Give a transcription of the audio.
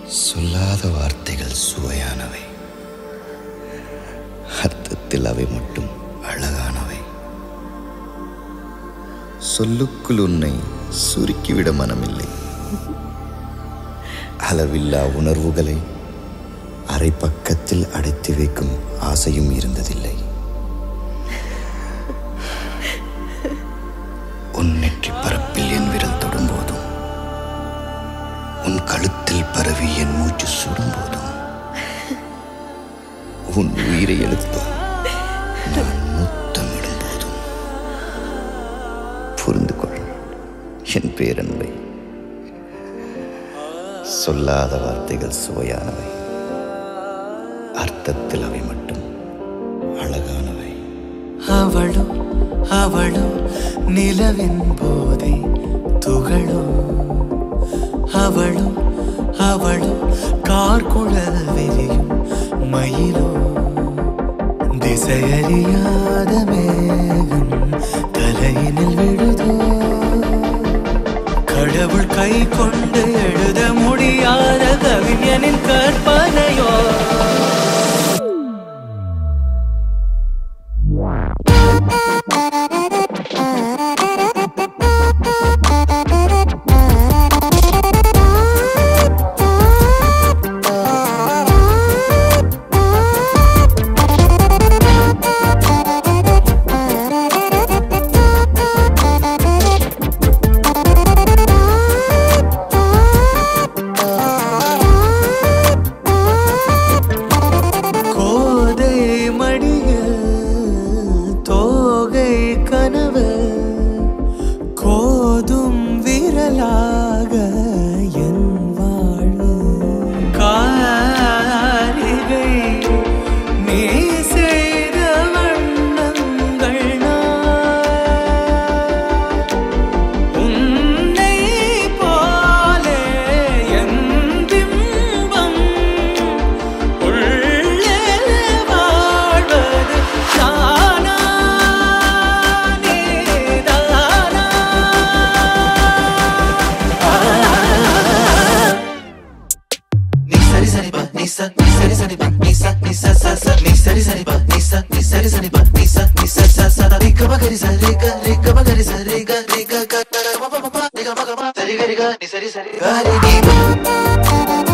சொல்லாத வார்த்தைகள் சுவையானவை அர்த்தத்தில் அவை மட்டும் அழகானவை சொல்லுக்குள் உன்னை சுருக்கிவிட மனமில்லை அளவில்லா உணர்வுகளை அரை பக்கத்தில் அடைத்து வைக்கும் ஆசையும் இருந்ததில்லை உன் நெற்றி பரப்பில் என் விரல் தொடும்போதும் உன் கழுத்தில் பரவி என் மூச்சு சுடும்போதும் உன் உயிரை எழுப்ப நான் முத்தமிடும் போதும் புரிந்து கொள் என் பேரன்பை சொல்லாத வார்த்தைகள் சுவையானவை அர்த்தத்தில் அவை மட்டும் அழகானவை அவளோ அவளோ நிலவின் போதை துகளோ அவளோ அவளோ கார்குழல் வெறியும் மயிலோ திசையறியாத மேகம் தலையினில் விழுதோ கடவுள் கை கொண்டு எழுத முடியாத கவிஞனின் கற்பனையோ கோதை மடியில் தோகை கனவு கோதும் விரலாக என் வாழ்வு காரிகை நீ செய்த வண்ணங்கள் நான் உன்னை போலே என் பிம்பம் உள்ளே வாழ்வது தானா நீதானா ni sari sari ba ni sa ni sari sari ba ni sa ni sa sa sa ni sari sari ba ni sa ni sari sari ba ni sa ni sa sa sa ri ga ma ga ri sa ri ga ri ga ma ga ri sa ri ga ri ga ga ga ga ma pa pa pa ri ga ma ga ma sa ri ga ri ga ni sari sari ga ri ni